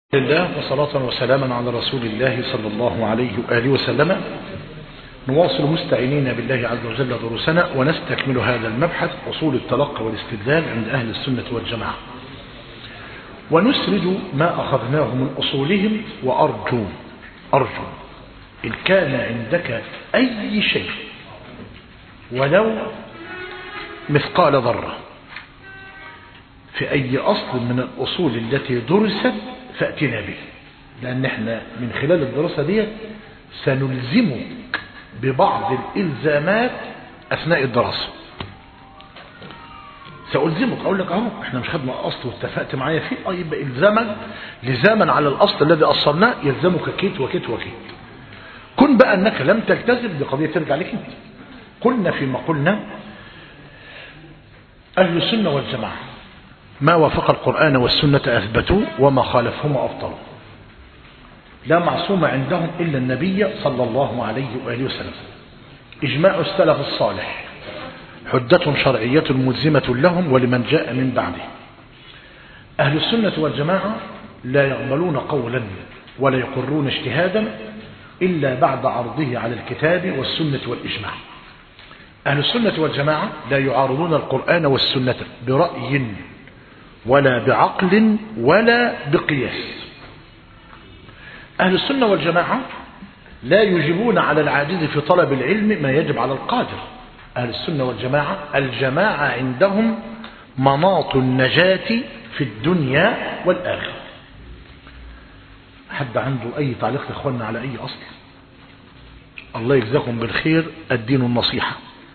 الله وصلاة وسلاما على رسول الله صلى الله عليه وآله وسلم نواصل مستعينين بالله عز وجل دروسنا ونستكمل هذا المبحث أصول التلقى والاستدلال عند أهل السنة والجماعة ونسرد ما أخذناه من أصولهم وأرجو أرجو إن كان عندك أي شيء ولو مثقال ذرة في أي أصل من الأصول التي درست فأتنا به لأن احنا من خلال الدراسة دي سنلزمك ببعض الإلزامات أثناء الدراسة سألزمك أقول لك أهو احنا مش خدنا الأصل واتفقت معايا فيه اه يبقى إلزاما لزاما على الأصل الذي أصلناه يلزمك كيت وكيت وكيت كن بقى أنك لم تلتزم دي قضية ترجع لك انت قلنا فيما قلنا أهل السنة والجماعة ما وافق القرآن والسنة أثبتوا وما خالفهما أبطلوا لا معصوم عندهم إلا النبي صلى الله عليه وآله وسلم إجماع السلف الصالح حجة شرعية ملزمة لهم ولمن جاء من بعده أهل السنة والجماعة لا يقبلون قولا ولا يقرون اجتهادا إلا بعد عرضه على الكتاب والسنة والإجماع أهل السنة والجماعة لا يعارضون القرآن والسنة برأي ولا بعقل ولا بقياس أهل السنة والجماعة لا يجبون على العاجز في طلب العلم ما يجب على القادر أهل السنة والجماعة الجماعة عندهم مناط النجاة في الدنيا والآخرة حد عنده أي تعليق يا إخواننا على أي أصل الله يجزاكم بالخير الدين النصيحة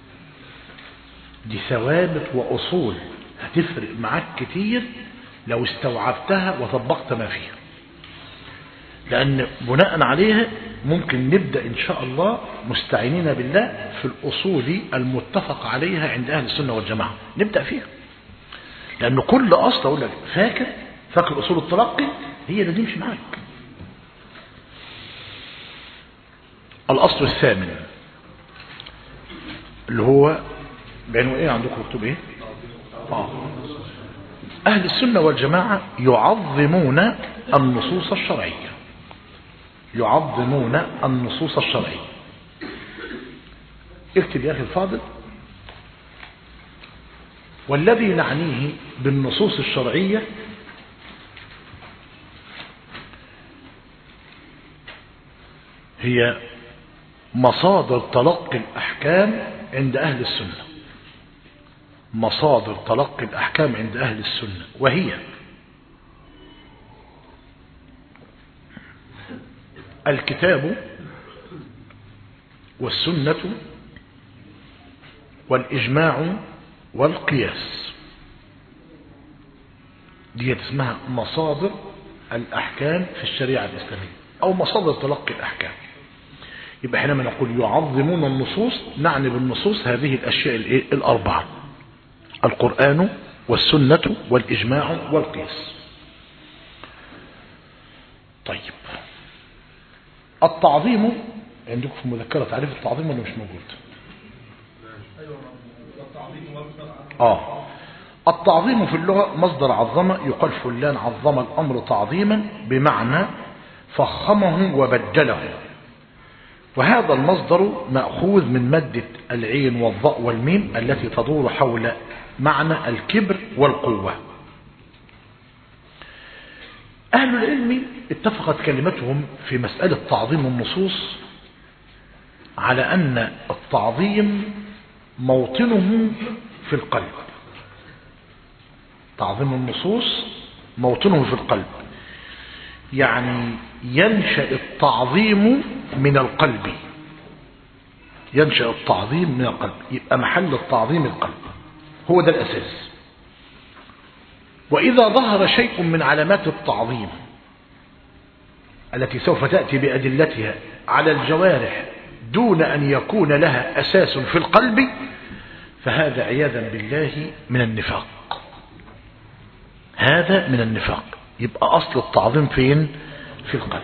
دي ثوابت وأصول هتفرق معاك كتير لو استوعبتها وطبقت ما فيها لأن بناء عليها ممكن نبدأ إن شاء الله مستعينين بالله في الأصول المتفق عليها عند أهل السنة والجماعة نبدأ فيها لأن كل أصل أقول لك فاكر فاكر أصول التلقي هي اللي تمشي معاك الأصل الثامن اللي هو بعنوان ايه عندكم مكتوب ايه آه. أهل السنة والجماعة يعظمون النصوص الشرعية يعظمون النصوص الشرعية اكتب يا أخي الفاضل والذي نعنيه بالنصوص الشرعية هي مصادر تلقي الأحكام عند أهل السنة مصادر تلقي الأحكام عند أهل السنة وهي الكتاب والسنة والإجماع والقياس دي اسمها مصادر الأحكام في الشريعة الإسلامية أو مصادر تلقي الأحكام يبقى حينما نقول يعظمون النصوص نعني بالنصوص هذه الأشياء الأربعة القرآن والسنة والإجماع والقياس طيب التعظيم عندكم في مذكرة تعريف التعظيم ولا مش موجود آه التعظيم في اللغة مصدر عظمة يقال فلان عظم الأمر تعظيما بمعنى فخمه وبدله وهذا المصدر مأخوذ من مادة العين والضاء والميم التي تدور حول معنى الكبر والقوة أهل العلم اتفقت كلمتهم في مسألة تعظيم النصوص على أن التعظيم موطنه في القلب تعظيم النصوص موطنه في القلب يعني ينشأ التعظيم من القلب ينشأ التعظيم من القلب يبقى محل التعظيم القلب هو ده الأساس وإذا ظهر شيء من علامات التعظيم التي سوف تأتي بأدلتها على الجوارح دون أن يكون لها أساس في القلب فهذا عياذا بالله من النفاق هذا من النفاق يبقى أصل التعظيم فين في القلب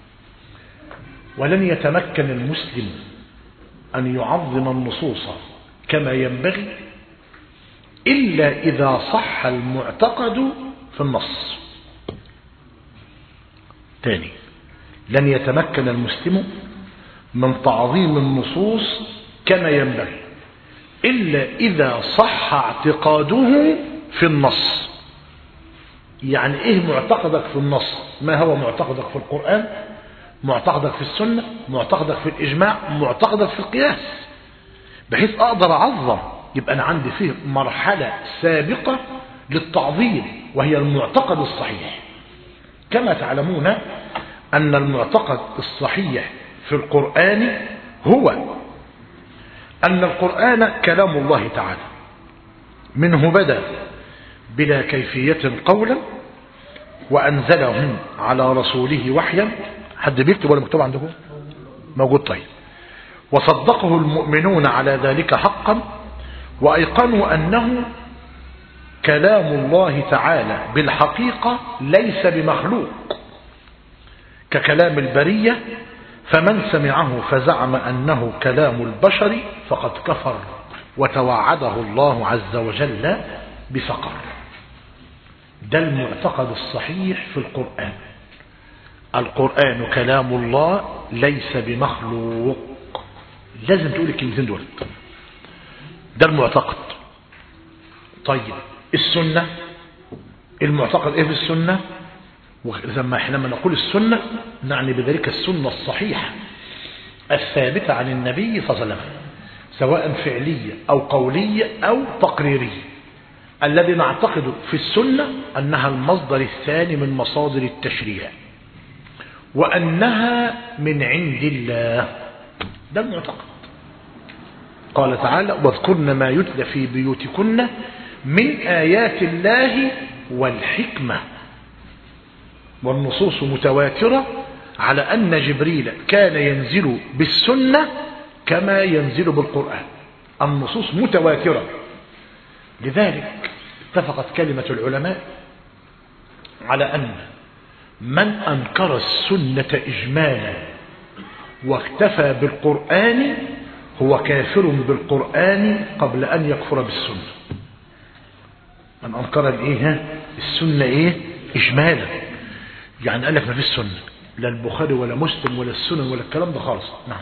ولن يتمكن المسلم أن يعظم النصوص كما ينبغي إلا إذا صح المعتقد في النص تاني لن يتمكن المسلم من تعظيم النصوص كما ينبغي إلا إذا صح اعتقاده في النص يعني إيه معتقدك في النص ما هو معتقدك في القرآن معتقدك في السنة معتقدك في الإجماع معتقدك في القياس بحيث أقدر أعظم يبقى أنا عندي فيه مرحلة سابقة للتعظيم وهي المعتقد الصحيح كما تعلمون أن المعتقد الصحيح في القرآن هو أن القرآن كلام الله تعالى منه بدأ بلا كيفية قولا وأنزله على رسوله وحيا حد بيكتب ولا مكتوب عندكم موجود طيب وصدقه المؤمنون على ذلك حقا وأيقنوا أنه كلام الله تعالى بالحقيقة ليس بمخلوق ككلام البرية فمن سمعه فزعم أنه كلام البشر فقد كفر وتوعده الله عز وجل بسقر ده المعتقد الصحيح في القرآن القرآن كلام الله ليس بمخلوق لازم تقول الكلمتين دول ده المعتقد طيب السنة المعتقد ايه في السنة لما حينما نقول السنة نعني بذلك السنة الصحيحة الثابتة عن النبي صلى الله عليه وسلم سواء فعلية أو قولية أو تقريرية الذي نعتقد في السنة أنها المصدر الثاني من مصادر التشريع وأنها من عند الله ده المعتقد قال تعالى واذكرن ما يتلى في بيوتكن من آيات الله والحكمة والنصوص متواترة على أن جبريل كان ينزل بالسنة كما ينزل بالقرآن النصوص متواترة لذلك اتفقت كلمة العلماء على أن من أنكر السنة إجمالا واكتفى بالقرآن هو كافر بالقرآن قبل أن يكفر بالسنة من أنكر الإيه السنة إيه إجمالا يعني قال لك ما فيش سنة لا البخاري ولا مسلم ولا السنن ولا الكلام ده خالص نعم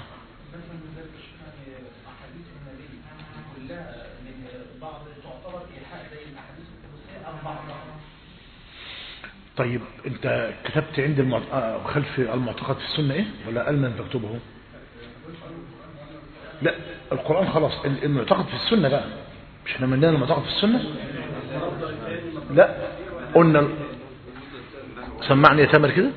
طيب انت كتبت عند المعت... آه خلف المعتقد في السنة ايه ولا قال من تكتبه لا القرآن خلاص المعتقد في السنة بقى مش احنا ملينا المعتقد في السنة لا قلنا ال... سمعني يا تامر كده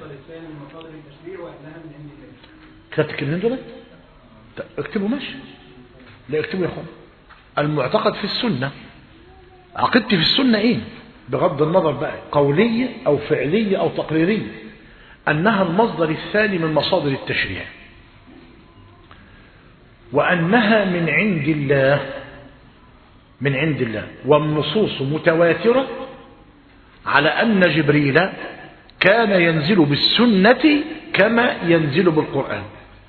كتبت الكلمتين دول اكتبوا ماشي لا اكتبوا يا اخوان المعتقد في السنة عقيدتي في السنة ايه بغض النظر بقى قولية أو فعلية أو تقريرية أنها المصدر الثاني من مصادر التشريع وأنها من عند الله من عند الله والنصوص متواترة على أن جبريل كان ينزل بالسنة كما ينزل بالقرآن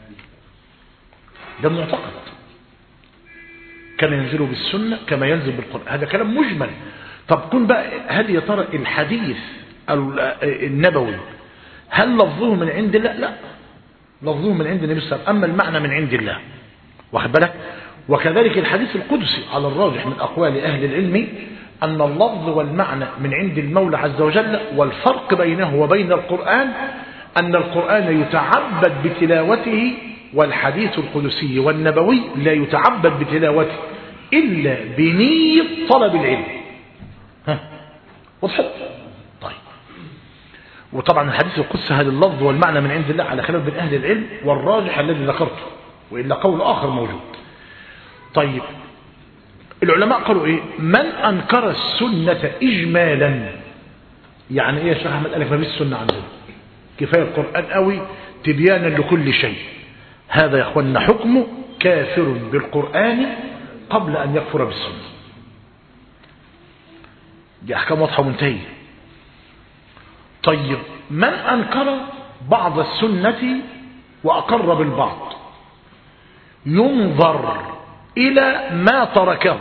ده معتقد كان ينزل بالسنة كما ينزل بالقرآن هذا كلام مجمل طب كن بقى هل يا ترى الحديث النبوي هل لفظه من عند الله لا لفظه من عند النبي صلى الله عليه وسلم أما المعنى من عند الله واخد بالك وكذلك الحديث القدسي على الراجح من أقوال أهل العلم أن اللفظ والمعنى من عند المولى عز وجل والفرق بينه وبين القرآن أن القرآن يتعبد بتلاوته والحديث القدسي والنبوي لا يتعبد بتلاوته إلا بنية طلب العلم ها وضحت طيب وطبعا الحديث القدسي هذا اللفظ والمعنى من عند الله على خلاف بين أهل العلم والراجح الذي ذكرته وإلا قول آخر موجود طيب العلماء قالوا إيه من أنكر السنة إجمالا يعني إيه يا شيخ أحمد قال لك ما فيش السنة عندنا كفاية القرآن قوي تبيانا لكل شيء هذا يا أخوانا حكمه كافر بالقرآن قبل أن يكفر بالسنة دي أحكام واضحة ومنتهية طيب من أنكر بعض السنة وأقر بالبعض ينظر إلى ما تركه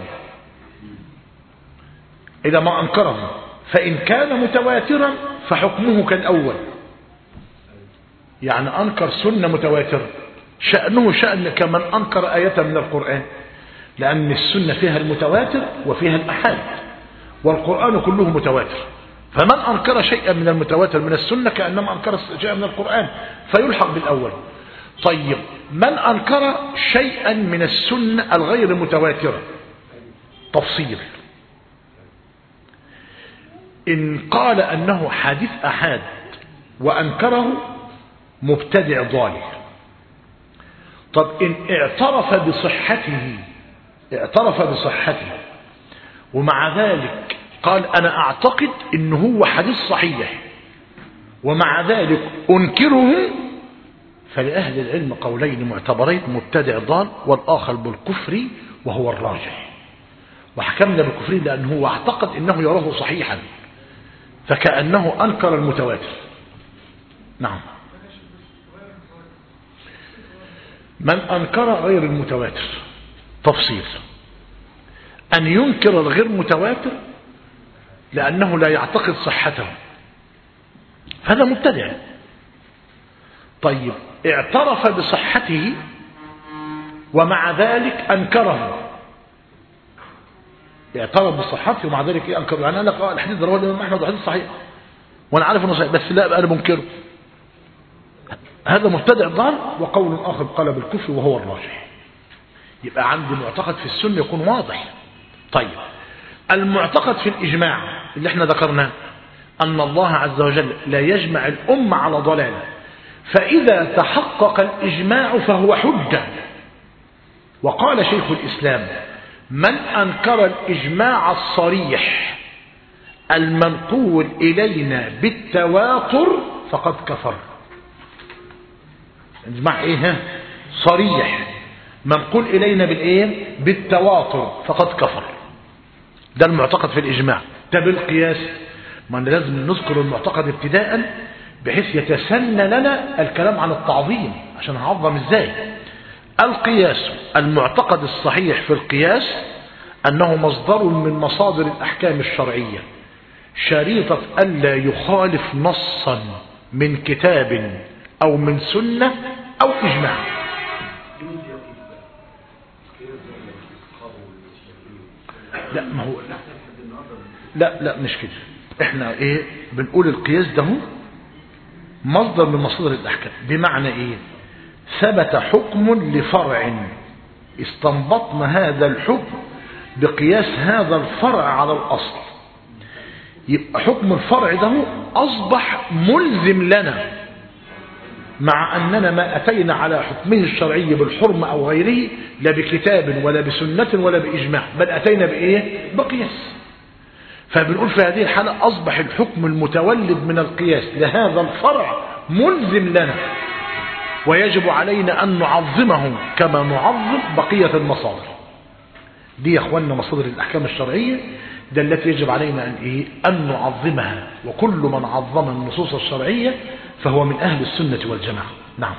إلى ما أنكره فإن كان متواترا فحكمه كالأول يعني أنكر سنة متواتر شأنه شأن كمن أنكر آية من القرآن لأن السنة فيها المتواتر وفيها الأحاد والقرآن كله متواتر فمن أنكر شيئا من المتواتر من السنة كأنما أنكر شيئا من القرآن فيلحق بالأول طيب من أنكر شيئا من السنة الغير متواترة تفصيل إن قال أنه حديث أحاد وأنكره مبتدع ضالح طب إن اعترف بصحته اعترف بصحته ومع ذلك قال أنا أعتقد إنه هو حديث صحيح ومع ذلك أنكره فلأهل العلم قولين معتبرين مبتدع ضال والآخر بالكفر وهو الراجح وحكمنا بالكفر لأنه هو اعتقد أنه يراه صحيحا فكأنه أنكر المتواتر نعم من أنكر غير المتواتر تفصيل أن ينكر الغير متواتر لأنه لا يعتقد صحته هذا مبتدع طيب اعترف بصحته ومع ذلك أنكره اعترف بصحته ومع ذلك ايه أنكره يعني أنا قال الحديث ده رواه الإمام أحمد وحديث صحيح وأنا عارف أنه صحيح بس لا بقى أنا منكره هذا مبتدع ضال وقول آخر قال بالكفر وهو الراجح يبقى عندي معتقد في السنة يكون واضح طيب المعتقد في الإجماع اللي احنا ذكرناه أن الله عز وجل لا يجمع الأمة على ضلالة فإذا تحقق الإجماع فهو حجة وقال شيخ الإسلام من أنكر الإجماع الصريح المنقول إلينا بالتواتر فقد كفر إجماع إيه صريح منقول إلينا بالإيه بالتواتر فقد كفر ده المعتقد في الإجماع ده بالقياس ما لازم نذكر المعتقد ابتداء بحيث يتسنى لنا الكلام عن التعظيم عشان هعظم ازاي القياس المعتقد الصحيح في القياس أنه مصدر من مصادر الأحكام الشرعية شريطة ألا يخالف نصا من كتاب أو من سنة أو إجماع لا ما هو لا لا, لا مش كده احنا ايه بنقول القياس ده مصدر من مصادر الاحكام بمعنى ايه ثبت حكم لفرع استنبطنا هذا الحكم بقياس هذا الفرع على الاصل يبقى حكم الفرع ده اصبح ملزم لنا مع أننا ما أتينا على حكمه الشرعي بالحرمة أو غيره لا بكتاب ولا بسنة ولا بإجماع بل أتينا بإيه بقياس فبنقول في هذه الحالة أصبح الحكم المتولد من القياس لهذا الفرع ملزم لنا ويجب علينا أن نعظمه كما نعظم بقية المصادر دي يا أخواننا مصادر الأحكام الشرعية ده التي يجب علينا أن, إيه؟ أن نعظمها وكل من عظم النصوص الشرعية فهو من أهل السنة والجماعة نعم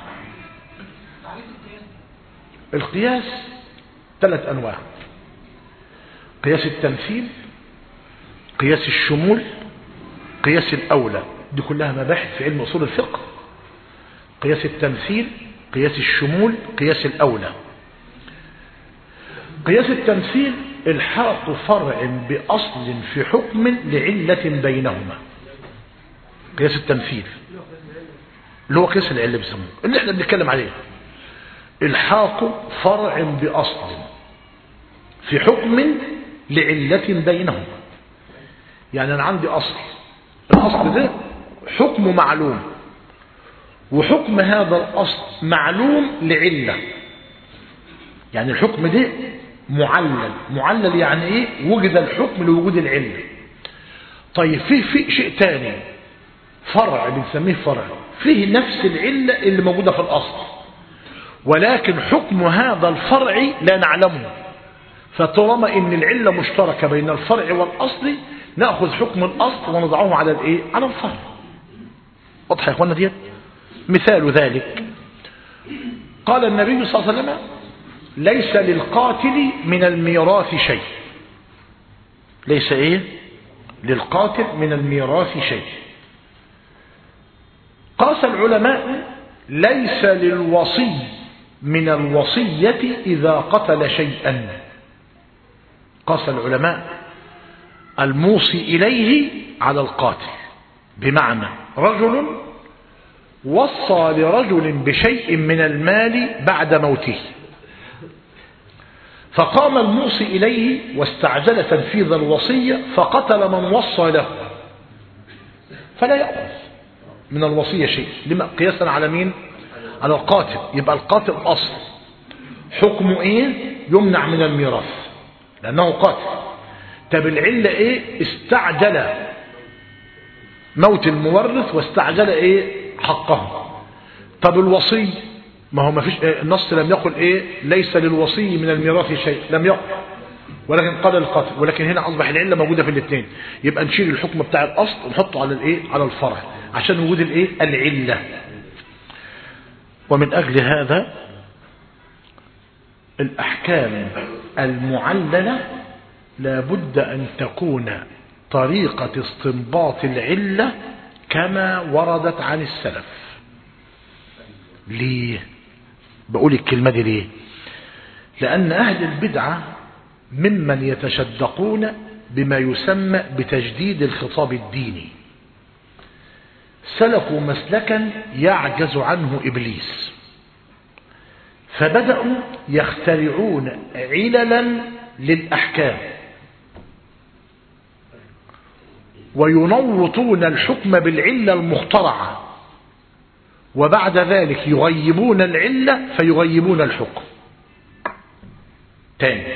القياس ثلاث أنواع قياس التمثيل قياس الشمول قياس الأولى دي كلها مباحث في علم أصول الفقه قياس التمثيل قياس الشمول قياس الأولى قياس التمثيل الحاق فرع بأصل في حكم لعلة بينهما قياس التمثيل اللي هو قياس العلة بيسموه اللي احنا بنتكلم عليه الحاق فرع بأصل في حكم لعلة بينهما يعني أنا عندي أصل الأصل ده حكم معلوم وحكم هذا الأصل معلوم لعلة يعني الحكم ده معلل معلل يعني ايه وجد الحكم لوجود العلة طيب فيه في شيء تاني فرع بنسميه فرع فيه نفس العلة اللي موجودة في الأصل ولكن حكم هذا الفرع لا نعلمه فطالما ان العلة مشتركة بين الفرع والأصل نأخذ حكم الأصل ونضعه على الايه على الفرع واضح يا اخوانا ديت مثال ذلك قال النبي صلى الله عليه وسلم ليس للقاتل من الميراث شيء ليس ايه للقاتل من الميراث شيء قاس العلماء ليس للوصي من الوصية إذا قتل شيئا قاس العلماء الموصي إليه على القاتل بمعنى رجل وصى لرجل بشيء من المال بعد موته فقام الموصي إليه واستعجل تنفيذ الوصية فقتل من وصى له فلا يأخذ من الوصية شيء لما قياسا على مين على القاتل يبقى القاتل أصل حكمه إيه يمنع من الميراث لأنه قاتل طب العلة إيه استعجل موت المورث واستعجل إيه حقه طب الوصي ما هو ما فيش النص لم يقل ايه ليس للوصي من الميراث شيء لم يقل ولكن قال القتل ولكن هنا اصبح العله موجوده في الاثنين يبقى نشيل الحكم بتاع الاصل ونحطه على الايه على الفرع عشان وجود الايه العله ومن اجل هذا الاحكام المعلله لابد ان تكون طريقه استنباط العله كما وردت عن السلف ليه بقول الكلمة دي ليه لأن أهل البدعة ممن يتشدقون بما يسمى بتجديد الخطاب الديني سلكوا مسلكا يعجز عنه إبليس فبدأوا يخترعون عللا للأحكام وينوطون الحكم بالعلة المخترعة وبعد ذلك يغيبون العلة فيغيبون الحكم تاني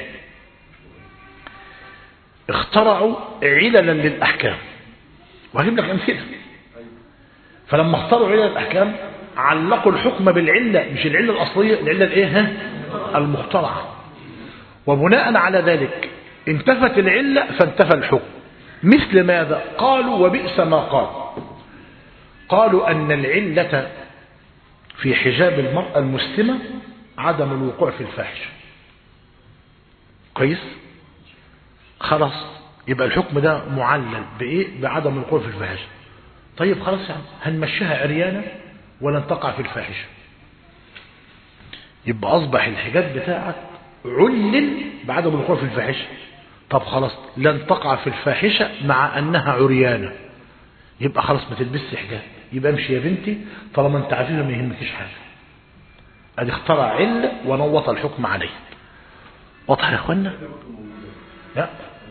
اخترعوا عللا للأحكام وهجيب لك أمثلة فلما اخترعوا علل الأحكام علقوا الحكم بالعلة مش العلة الأصلية العلة الايه ها المخترعة وبناء على ذلك انتفت العلة فانتفى الحكم مثل ماذا قالوا وبئس ما قال قالوا أن العلة في حجاب المرأة المسلمة عدم الوقوع في الفاحشة كويس خلاص يبقى الحكم ده معلل بإيه بعدم الوقوع في الفاحشة طيب خلاص يعني هنمشيها عريانة ولن تقع في الفاحشة يبقى أصبح الحجاب بتاعك علل بعدم الوقوع في الفاحشة طب خلاص لن تقع في الفاحشة مع أنها عريانة يبقى خلاص ما تلبسش حجاب يبقى امشي يا بنتي طالما انت عارفين ما يهمكيش حاجة ادي اخترع علة ونوط الحكم عليه واضح يا اخوانا لا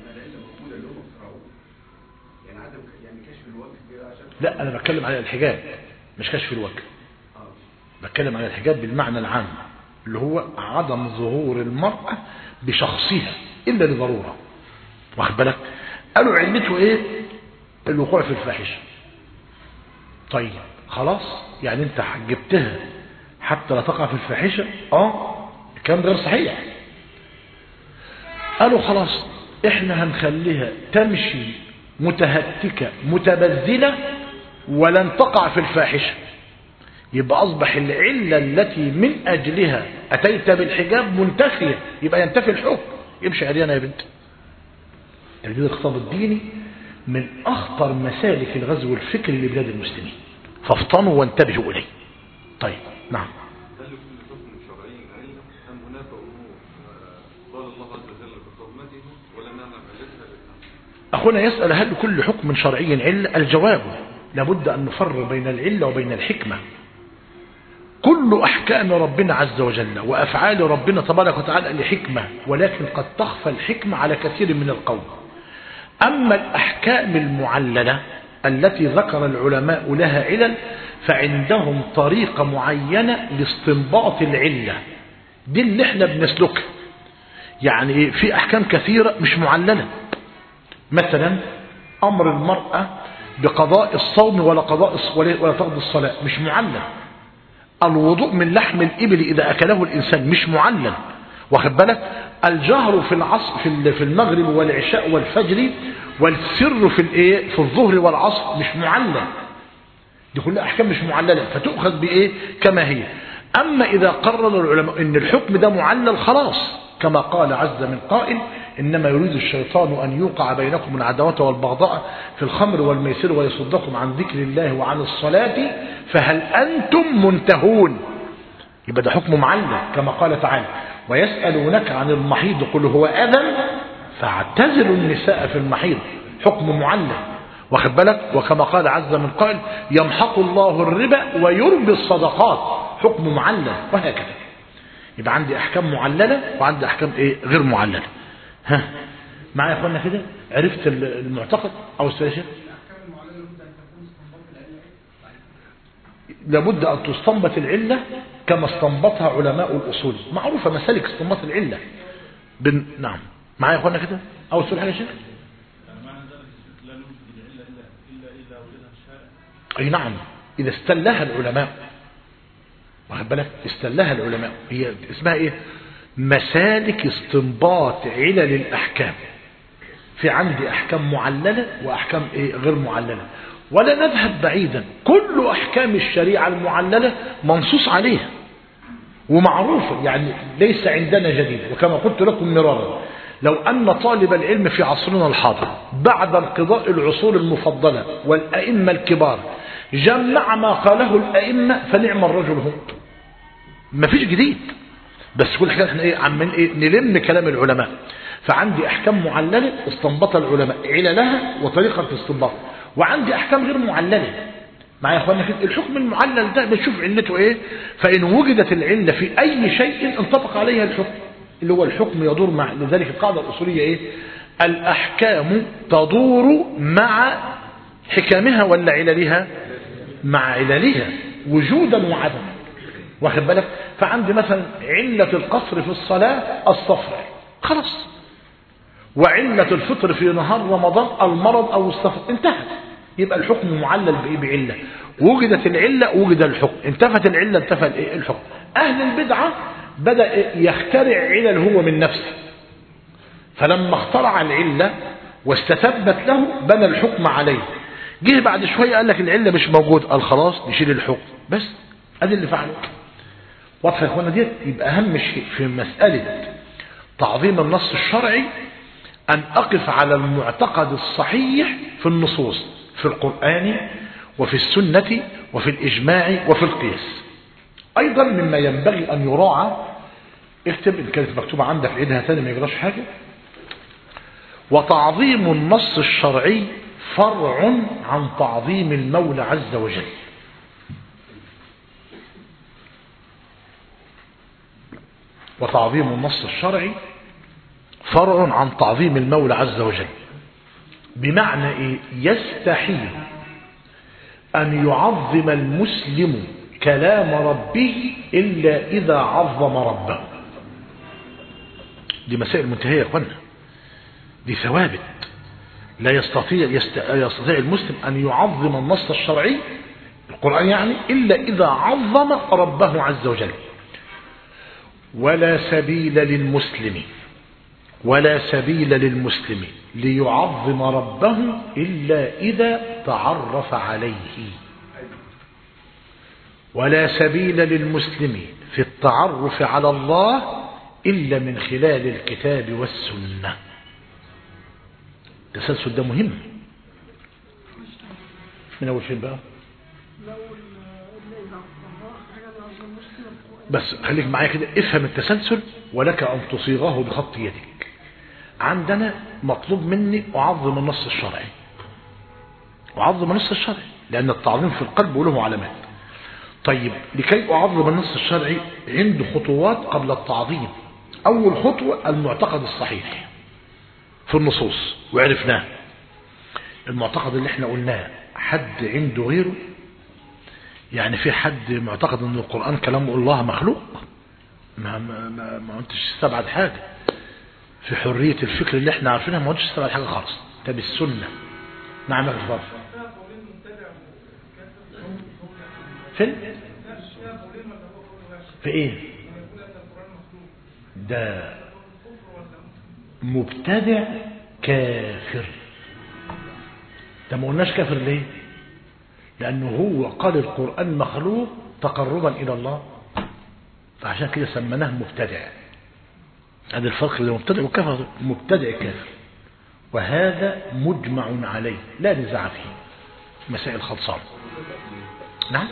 لا انا بتكلم على الحجاب مش كشف الوجه بتكلم على الحجاب بالمعنى العام اللي هو عدم ظهور المرأة بشخصها إلا لضرورة واخد بالك قالوا علته ايه الوقوع في الفاحشة طيب خلاص يعني انت حجبتها حتى لا تقع في الفاحشة اه الكلام ده غير صحيح قالوا خلاص احنا هنخليها تمشي متهتكة متبذلة ولن تقع في الفاحشة يبقى أصبح العلة التي من أجلها أتيت بالحجاب منتفية يبقى ينتفي الحكم يمشي عريانة يا بنت تجديد الخطاب الديني من أخطر مسالك الغزو الفكري لبلاد المسلمين فافطنوا وانتبهوا إليه طيب نعم هل لكل حكم شرعي علة أم هناك أمور قال الله عز وجل بحرمته ولم يعلم علتها بالنعم أخونا يسأل هل لكل حكم شرعي علة الجواب لابد أن نفرق بين العلة وبين الحكمة كل أحكام ربنا عز وجل وأفعال ربنا تبارك وتعالى لحكمة ولكن قد تخفى الحكمة على كثير من القوم أما الأحكام المعللة التي ذكر العلماء لها علل فعندهم طريقة معينة لاستنباط العلة دي اللي احنا بنسلكها يعني في أحكام كثيرة مش معللة مثلا أمر المرأة بقضاء الصوم ولا قضاء الص- ولا ولا تقضي الصلاة مش معلل الوضوء من لحم الإبل إذا أكله الإنسان مش معلل واخد بالك الجهر في العصر في ال- في المغرب والعشاء والفجر والسر في الايه في الظهر والعصر مش معلل دي كلها احكام مش معلله فتؤخذ بايه كما هي اما اذا قرر العلماء ان الحكم ده معلل خلاص كما قال عز من قائل إنما يريد الشيطان أن يوقع بينكم العداوة والبغضاء في الخمر والميسر ويصدكم عن ذكر الله وعن الصلاة فهل أنتم منتهون يبقى ده حكم معلق كما قال تعالى ويسألونك عن المحيض قل هو أذى فاعتزلوا النساء في المحيض حكم معلق واخد بالك وكما قال عز من قال يمحق الله الربا ويربي الصدقات حكم معلق وهكذا يبقى عندي احكام معلله وعندي احكام ايه غير معلله ها معايا يا اخوانا كده عرفت المعتقد او السياسه لابد ان تستنبط العله كما استنبطها علماء الاصول معروفه مسالك استنباط العله بن... نعم معايا يا اخوانا كده او سؤال حاجه يا شيخ اي نعم اذا استلها العلماء واخد بالك استلها العلماء هي اسمها ايه مسالك استنباط علل الاحكام في عندي احكام معلله واحكام ايه غير معلله ولا نذهب بعيدا كل احكام الشريعه المعلله منصوص عليها ومعروفه يعني ليس عندنا جديد وكما قلت لكم مرارا لو أن طالب العلم في عصرنا الحاضر بعد انقضاء العصور المفضلة والأئمة الكبار جمع ما قاله الأئمة فنعم الرجل هو ما فيش جديد بس كل حاجة احنا ايه عمال ايه نلم كلام العلماء فعندي احكام معللة استنبط العلماء عللها وطريقة الاستنباط وعندي احكام غير معللة معايا يا اخوانا كده الحكم المعلل ده بنشوف علته ايه فان وجدت العلة في اي شيء انطبق عليها الحكم اللي هو الحكم يدور مع لذلك القاعدة الأصولية إيه الأحكام تدور مع حكامها ولا عللها مع عللها وجودا وعدما واخد بالك فعندي مثلا علة القصر في الصلاة الصفر خلاص وعلة الفطر في نهار رمضان المرض أو السفر انتهت يبقى الحكم معلل بإيه بعلة وجدت العلة وجد الحكم انتفت العلة انتفى الحكم أهل البدعة بدأ يخترع علل هو من نفسه فلما اخترع العلة واستثبت له بنى الحكم عليه جه بعد شوية قال لك العلة مش موجود قال خلاص نشيل الحكم بس ادي اللي فعله واضحة يا اخوانا ديت يبقى اهم شيء في مسألة تعظيم النص الشرعي ان اقف على المعتقد الصحيح في النصوص في القرآن وفي السنة وفي الإجماع وفي القياس أيضا مما ينبغي أن يراعى اكتب إن كانت مكتوبة عندك عيدها ثاني ما يجراش حاجة وتعظيم النص الشرعي فرع عن تعظيم المولى عز وجل وتعظيم النص الشرعي فرع عن تعظيم المولى عز وجل بمعنى إيه؟ يستحيل أن يعظم المسلم كلام ربه إلا إذا عظم ربه دي مسائل منتهية يا اخوانا دي ثوابت لا يستطيع يستطيع المسلم أن يعظم النص الشرعي القرآن يعني إلا إذا عظم ربه عز وجل ولا سبيل للمسلم ولا سبيل للمسلم ليعظم ربه إلا إذا تعرف عليه ولا سبيل للمسلم في التعرف على الله إلا من خلال الكتاب والسنة التسلسل ده مهم من أول فين بقى بس خليك معايا كده افهم التسلسل ولك أن تصيغه بخط يدك عندنا مطلوب مني أعظم النص الشرعي أعظم النص الشرعي لأن التعظيم في القلب وله علامات طيب لكي أعظم النص الشرعي عنده خطوات قبل التعظيم أول خطوة المعتقد الصحيح في النصوص وعرفناه المعتقد اللي احنا قلناه حد عنده غيره يعني في حد معتقد ان القرآن كلام الله مخلوق ما ما ما, ما انتش استبعد حاجة في حرية الفكر اللي احنا عارفينها ما انتش استبعد حاجة خالص طب السنة نعم يا فضل فين في ايه ده مبتدع كافر ده ما قلناش كافر ليه لانه هو قال القرآن مخلوق تقربا الى الله فعشان كده سميناه مبتدع هذا الفرق بين المبتدع والكافر مبتدع كافر وهذا مجمع عليه لا نزاع فيه مسائل خلصان نعم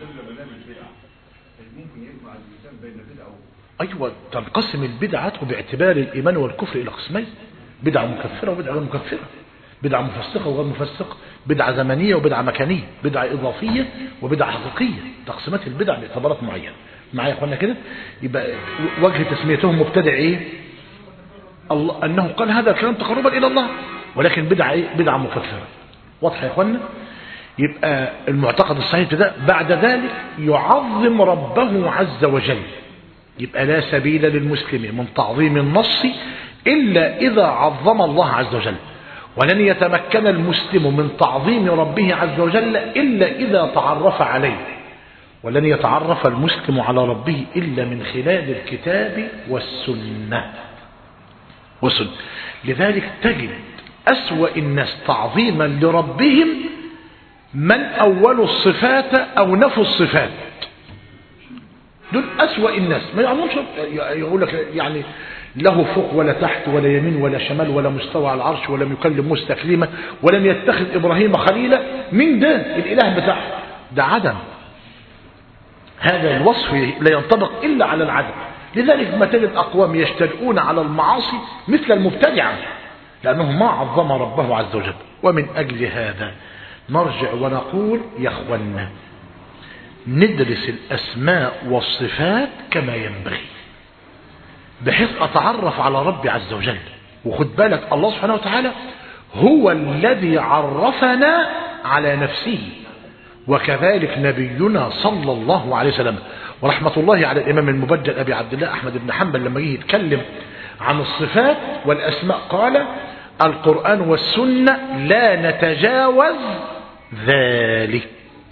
أيوة تنقسم البدعة باعتبار الإيمان والكفر إلى قسمين بدعة مكفرة وبدعة غير مكفرة بدعة مفسقة وغير مفسقة بدعة زمنية وبدعة مكانية بدعة إضافية وبدعة حقيقية تقسيمات البدع باعتبارات معينة معايا يا اخوانا كده يبقى وجه تسميتهم مبتدع ايه الله انه قال هذا الكلام تقربا الى الله ولكن بدعة ايه بدعة مكفرة واضحة يا اخوانا يبقى المعتقد الصحيح ده بعد ذلك يعظم ربه عز وجل يبقى لا سبيل للمسلم من تعظيم النص إلا إذا عظم الله عز وجل ولن يتمكن المسلم من تعظيم ربه عز وجل إلا إذا تعرف عليه ولن يتعرف المسلم على ربه إلا من خلال الكتاب والسنة والسنة لذلك تجد أسوأ الناس تعظيما لربهم من أول الصفات أو نفوا الصفات دول أسوأ الناس ما يعلمش يقول لك يعني له فوق ولا تحت ولا يمين ولا شمال ولا مستوى على العرش ولم يكلم موسى تكليما ولم يتخذ إبراهيم خليلا من ده الإله بتاعه ده عدم هذا الوصف لا ينطبق إلا على العدم لذلك ما تجد أقوام يجترئون على المعاصي مثل المبتدعة لأنه ما عظم ربه عز وجل ومن أجل هذا نرجع ونقول يا أخوانا ندرس الأسماء والصفات كما ينبغي بحيث أتعرف على ربي عز وجل وخد بالك الله سبحانه وتعالى هو الذي عرفنا على نفسه وكذلك نبينا صلى الله عليه وسلم ورحمة الله على الإمام المبجل أبي عبد الله أحمد بن حنبل لما جه يتكلم عن الصفات والأسماء قال القرآن والسنة لا نتجاوز ذلك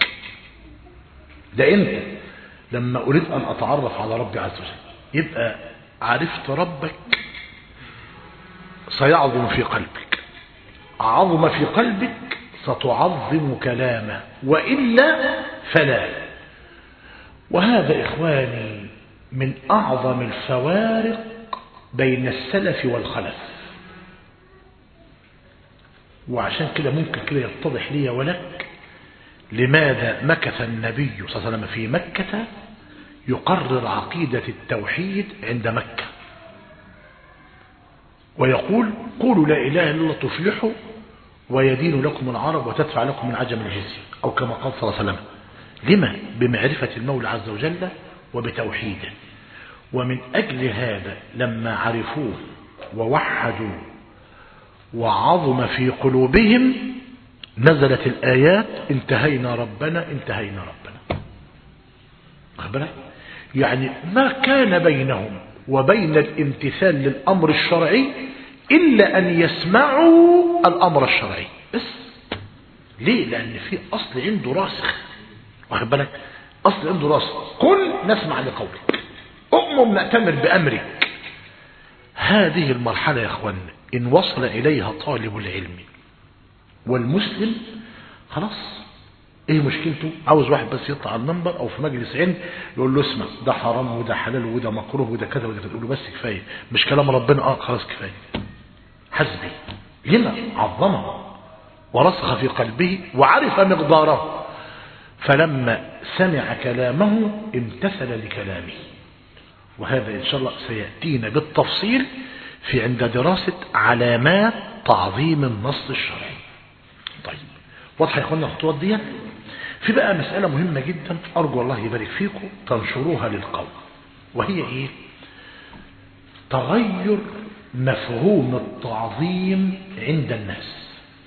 ده انت لما اريد ان اتعرف على ربي عز وجل يبقى عرفت ربك سيعظم في قلبك عظم في قلبك ستعظم كلامه وإلا فلا وهذا إخواني من أعظم الفوارق بين السلف والخلف وعشان كده ممكن كده يتضح لي ولك لماذا مكث النبي صلى الله عليه وسلم في مكة يقرر عقيدة التوحيد عند مكة ويقول قولوا لا إله إلا الله تفلحوا ويدين لكم العرب وتدفع لكم من عجم الجزية أو كما قال صلى الله عليه وسلم لما بمعرفة المولى عز وجل وبتوحيده ومن أجل هذا لما عرفوه ووحدوا وعظم في قلوبهم نزلت الآيات انتهينا ربنا انتهينا ربنا أخبرك يعني ما كان بينهم وبين الامتثال للأمر الشرعي إلا أن يسمعوا الأمر الشرعي بس ليه لأن في أصل عنده راسخ واخد بالك أصل عنده راسخ قل نسمع لقولك أؤمر نأتمر بأمرك هذه المرحلة يا أخوان إن وصل إليها طالب العلم والمسلم خلاص ايه مشكلته عاوز واحد بس يطلع على المنبر او في مجلس علم يقول له اسمع ده حرام وده حلال وده مكروه وده كذا وده كذا تقول له بس كفايه مش كلام ربنا اه خلاص كفايه حسبي لما عظمه ورسخ في قلبه وعرف مقداره فلما سمع كلامه امتثل لكلامه وهذا إن شاء الله سيأتينا بالتفصيل في عند دراسة علامات تعظيم النص الشرعي طيب واضحة يا اخوانا الخطوات دي في بقى مسألة مهمة جدا أرجو الله يبارك فيكم تنشروها للقوم وهي إيه تغير مفهوم التعظيم عند الناس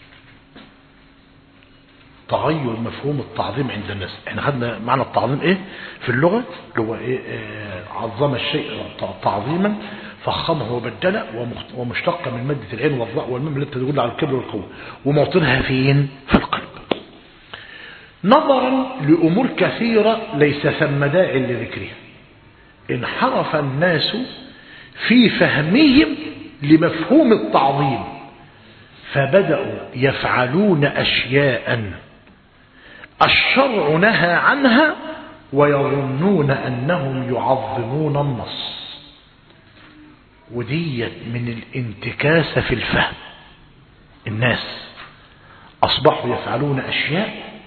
تغير مفهوم التعظيم عند الناس احنا خدنا معنى التعظيم ايه في اللغة اللي هو ايه اه عظم الشيء تعظيما فخمه وبدله ومشتق من مادة العين والضاء والميم التي تدل على الكبر والقوة وموطنها فين في القلب نظرا لأمور كثيرة ليس ثم داع لذكرها انحرف الناس في فهمهم لمفهوم التعظيم فبدأوا يفعلون أشياء الشرع نهى عنها ويظنون أنهم يعظمون النص وديت من الانتكاسة في الفهم الناس أصبحوا يفعلون أشياء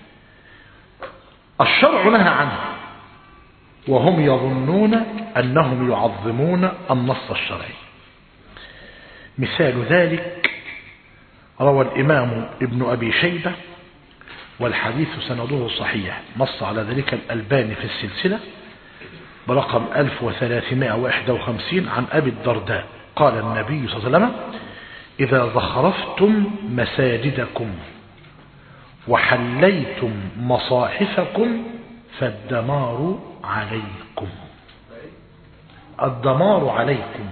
الشرع نهى عنها وهم يظنون أنهم يعظمون النص الشرعي مثال ذلك روى الإمام ابن أبي شيبة والحديث سنده صحيح نص على ذلك الألباني في السلسلة برقم 1351 عن أبي الدرداء قال النبي صلى الله عليه وسلم إذا زخرفتم مساجدكم وحليتم مصاحفكم فالدمار عليكم الدمار عليكم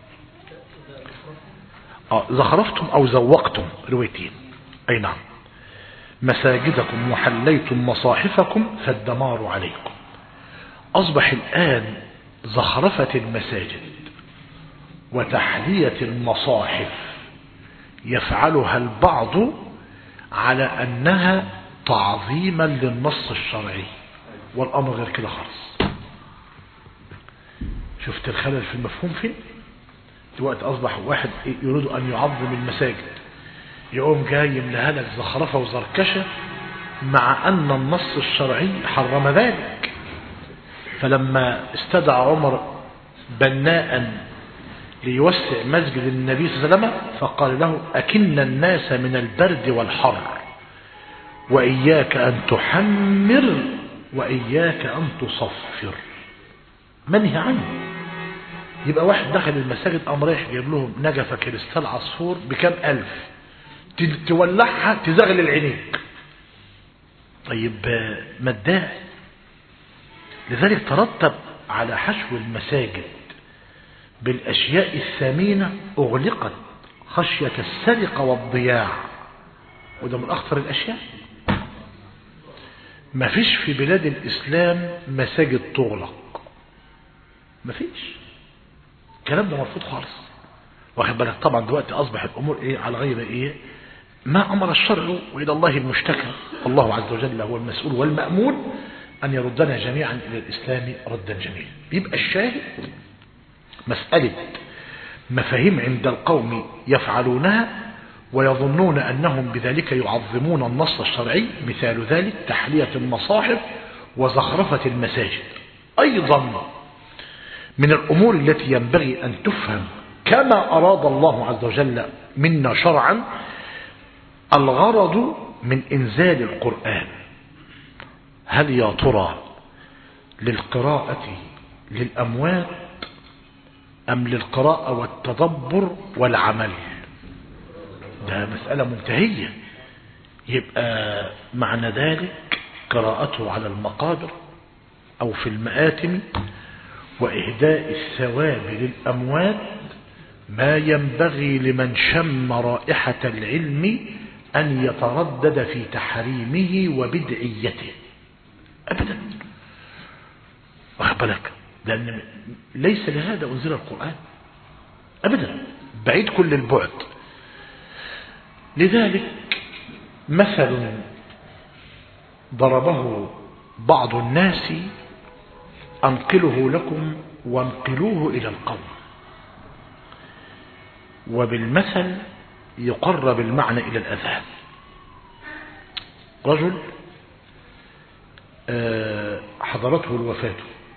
آه زخرفتم أو زوقتم روايتين أي نعم مساجدكم وحليتم مصاحفكم فالدمار عليكم أصبح الآن زخرفة المساجد وتحلية المصاحف يفعلها البعض على أنها تعظيما للنص الشرعي والأمر غير كده خالص شفت الخلل في المفهوم فين دلوقتي أصبح واحد يريد أن يعظم المساجد يقوم جاي يملها لك زخرفة وزركشة مع أن النص الشرعي حرم ذلك فلما استدعى عمر بناء ليوسع مسجد النبي صلى الله عليه وسلم فقال له أكن الناس من البرد والحر وإياك أن تحمر وإياك أن تصفر منهي عنه يبقى واحد دخل المساجد قام رايح جايب لهم نجفة كريستال عصفور بكام ألف تولعها تزغلل عينيك طيب ما الداعي لذلك ترتب على حشو المساجد بالأشياء الثمينة أغلقت خشية السرقة والضياع وده من أخطر الأشياء ما فيش في بلاد الإسلام مساجد تغلق ما فيش الكلام ده مرفوض خالص واخد بالك طبعا دلوقتي أصبح الأمور إيه على غير إيه ما أمر الشرع وإلى الله المشتكى الله عز وجل هو المسؤول والمأمون أن يردنا جميعا إلى الإسلام ردا جميلا يبقى الشاهد مسألة مفاهيم عند القوم يفعلونها ويظنون أنهم بذلك يعظمون النص الشرعي مثال ذلك تحلية المصاحف وزخرفة المساجد أيضا من الأمور التي ينبغي أن تفهم كما أراد الله عز وجل منا شرعا الغرض من إنزال القرآن هل يا ترى للقراءة للأموات أم للقراءة والتدبر والعمل ده مسألة منتهية يبقى معنى ذلك قراءته على المقابر أو في المآتم وإهداء الثواب للأموات ما ينبغي لمن شم رائحة العلم أن يتردد في تحريمه وبدعيته أبدا واخد بالك لأن ليس لهذا أنزل القرآن أبدا بعيد كل البعد لذلك مثل ضربه بعض الناس أنقله لكم وانقلوه إلى القوم وبالمثل يقرب المعنى إلى الأذهان رجل حضرته الوفاة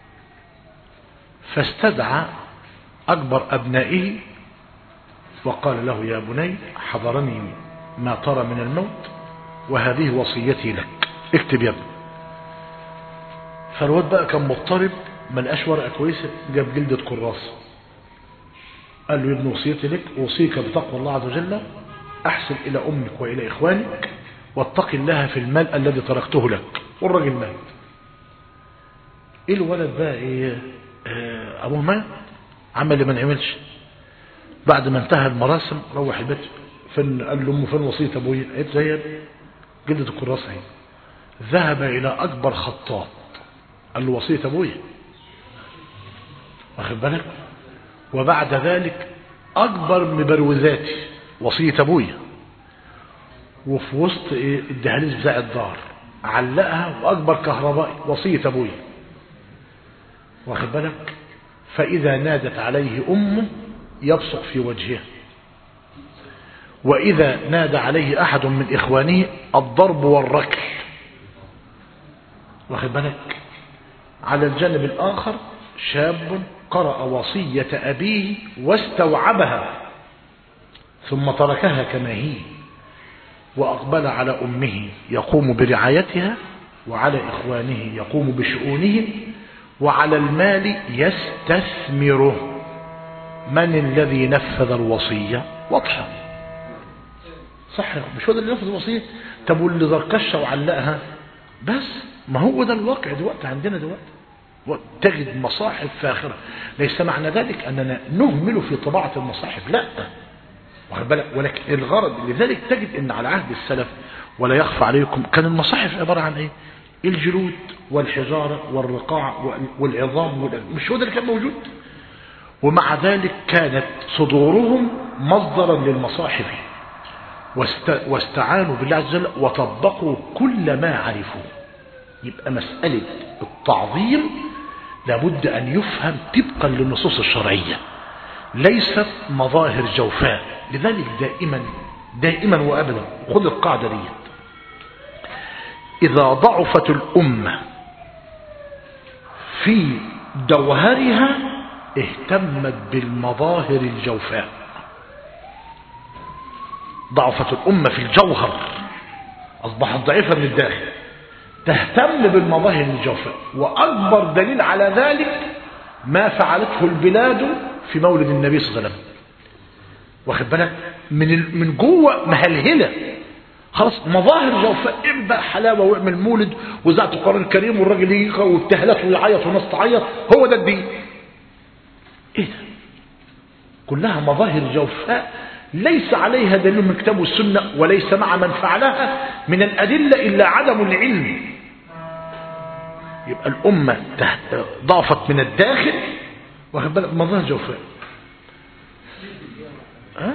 فاستدعى أكبر أبنائه وقال له يا بني حضرني ما ترى من الموت وهذه وصيتي لك اكتب يا ابني فالواد بقى كان مضطرب ما لقاش ورقه كويسه جاب جلده كراسه قال له يا ابن وصيتي لك اوصيك بتقوى الله عز وجل احسن الى امك والى اخوانك واتق الله في المال الذي تركته لك والراجل مات ايه الولد بقى ايه اه ابوه مات عمل اللي ما نعملش بعد ما انتهى المراسم روح البيت فين قال لامه فين وصيه ابويا قالت زي جلده الكراسه اهي ذهب الى اكبر خطاط قال له وصيه ابويا واخد بالك وبعد ذلك اكبر مبروزاتي وصيه ابويا وفي وسط ايه الدهاليز بتاع الدار علقها واكبر كهربائي وصيه ابويا واخد بالك فاذا نادت عليه امه يبصق في وجهه وإذا نادى عليه أحد من إخوانه الضرب والركل واخد بالك على الجانب الآخر شاب قرأ وصية أبيه واستوعبها ثم تركها كما هي وأقبل على أمه يقوم برعايتها وعلى إخوانه يقوم بشؤونهم وعلى المال يستثمره من الذي نفذ الوصية واضحة صح مش هو ده اللي نفذ الوصية طب واللي زركشها وعلقها بس ما هو ده الواقع دلوقتي عندنا دلوقتي تجد مصاحف فاخرة ليس معنى ذلك أننا نهمل في طباعة المصاحف لا واخد بالك ولكن الغرض لذلك تجد ان على عهد السلف ولا يخفى عليكم كان المصاحف عبارة عن ايه الجلود والحجارة والرقاع والعظام وال... مش هو ده اللي كان موجود ومع ذلك كانت صدورهم مصدرا للمصاحف واست... واستعانوا بالله عز وجل وطبقوا كل ما عرفوا يبقى مسألة التعظيم لابد أن يفهم طبقا للنصوص الشرعية ليست مظاهر جوفاء لذلك دائما دائما وأبدا خذ القاعدة دي إذا ضعفت الأمة في جوهرها اهتمت بالمظاهر الجوفاء ضعفت الأمة في الجوهر أصبحت ضعيفة من الداخل تهتم بالمظاهر الجوفاء وأكبر دليل على ذلك ما فعلته البلاد في مولد النبي صلى الله عليه وسلم واخد بالك من من جوه مهلهله خلاص مظاهر جوفاء اعمل حلاوه واعمل مولد وزعت القران الكريم والراجل يجي والتهلات ويعيط والناس تعيط هو ده الدين ايه ده كلها مظاهر جوفاء ليس عليها دليل من الكتاب والسنه وليس مع من فعلها من الادله الا عدم العلم يبقى الامه ضعفت من الداخل واخد بالك مظاهر جوفاء أه؟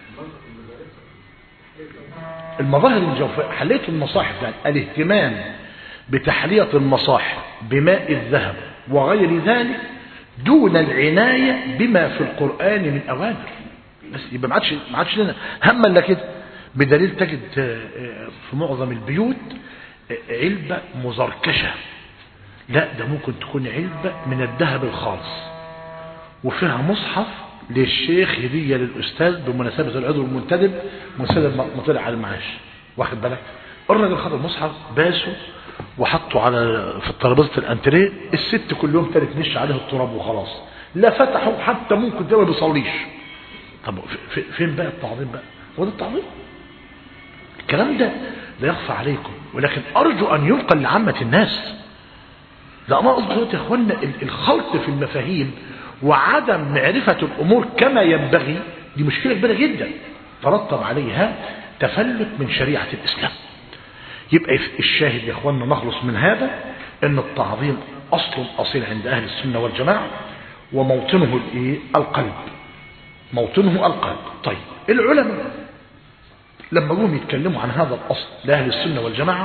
المظاهر الجوفاء حلية المصاحف يعني الاهتمام بتحلية المصاحف بماء الذهب وغير ذلك دون العناية بما في القرآن من أوامر بس يبقى ما عادش ما عادش لنا هم الا كده بدليل تجد في معظم البيوت علبة مزركشة لا ده ممكن تكون علبة من الذهب الخالص وفيها مصحف للشيخ هدية للأستاذ بمناسبة العضو المنتدب مناسبة ما طلع على المعاش واخد بالك الراجل خد المصحف باسه وحطه على في ترابيزه الانتريه الست كل يوم تالت نش عليه التراب وخلاص لا فتحه حتى ممكن ده ما بيصليش طب فين بقى التعظيم بقى هو ده التعظيم الكلام ده لا يخفى عليكم ولكن ارجو ان ينقل لعامه الناس لا ما قصدي يا اخوانا الخلط في المفاهيم وعدم معرفة الأمور كما ينبغي دي مشكلة كبيرة جدا ترتب عليها تفلت من شريعة الإسلام يبقى الشاهد يا اخوانا نخلص من هذا ان التعظيم اصل اصيل عند اهل السنة والجماعة وموطنه الايه القلب موطنه القلب طيب العلماء لما جم يتكلموا عن هذا الاصل لاهل السنة والجماعة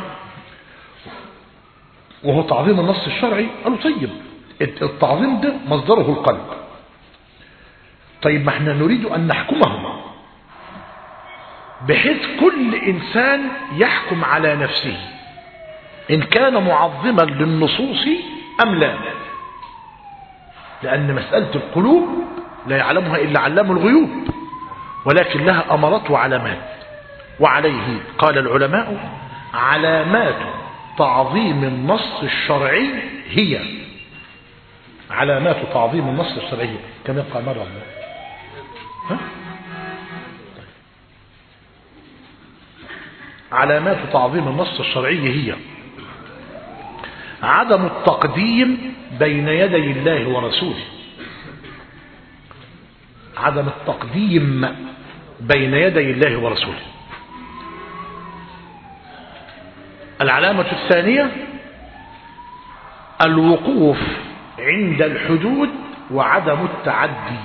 وهو تعظيم النص الشرعي قالوا طيب التعظيم ده مصدره القلب طيب ما احنا نريد ان نحكمه بحيث كل انسان يحكم على نفسه ان كان معظما للنصوص ام لا لان مسألة القلوب لا يعلمها الا علام الغيوب ولكن لها امارات وعلامات وعليه قال العلماء علامات تعظيم النص الشرعي هي علامات تعظيم النص الشرعي كما قال مرة ها؟ علامات تعظيم النص الشرعي هي عدم التقديم بين يدي الله ورسوله عدم التقديم بين يدي الله ورسوله العلامة الثانية الوقوف عند الحدود وعدم التعدي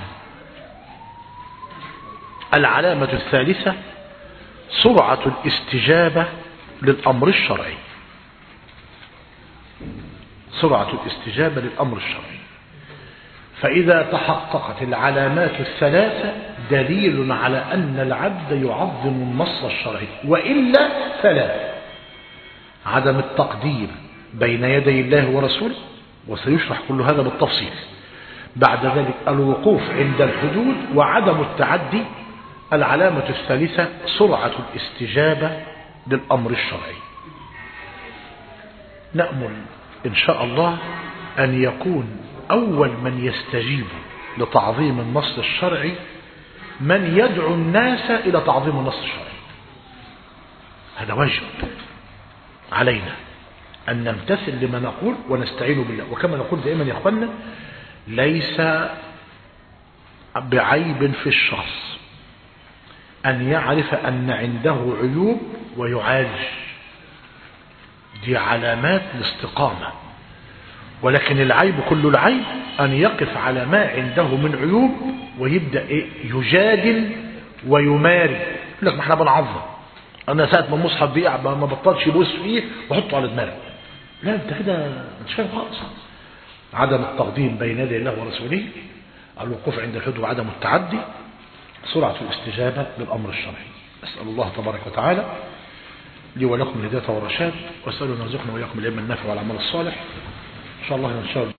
العلامة الثالثة سرعة الاستجابة للأمر الشرعي سرعة الاستجابة للأمر الشرعي فإذا تحققت العلامات الثلاثة دليل على أن العبد يعظم النص الشرعي وإلا فلا عدم التقدير بين يدي الله ورسوله وسيشرح كل هذا بالتفصيل بعد ذلك الوقوف عند الحدود وعدم التعدي العلامة الثالثة سرعة الاستجابة للأمر الشرعي نأمل إن شاء الله أن يكون أول من يستجيب لتعظيم النص الشرعي من يدعو الناس إلى تعظيم النص الشرعي هذا واجب علينا أن نمتثل لما نقول ونستعين بالله وكما نقول دائما يا أخوانا ليس بعيب في الشخص أن يعرف أن عنده عيوب ويعالج دي علامات الاستقامة ولكن العيب كل العيب أن يقف على ما عنده من عيوب ويبدأ إيه يجادل ويماري يقول لك ما احنا بنعظم أنا ساعة ما المصحف بيقع ما بطلش يبوس فيه وحطه على دماغه لا أنت كده مش فاهم خالص عدم التقديم بين يدي الله ورسوله الوقوف عند الحدود وعدم التعدي سرعة الاستجابة للأمر الشرعي أسأل الله تبارك وتعالى لي ولكم الهداية والرشاد وأسأل أن يرزقنا وإياكم العلم النافع والعمل الصالح إن شاء الله إن شاء الله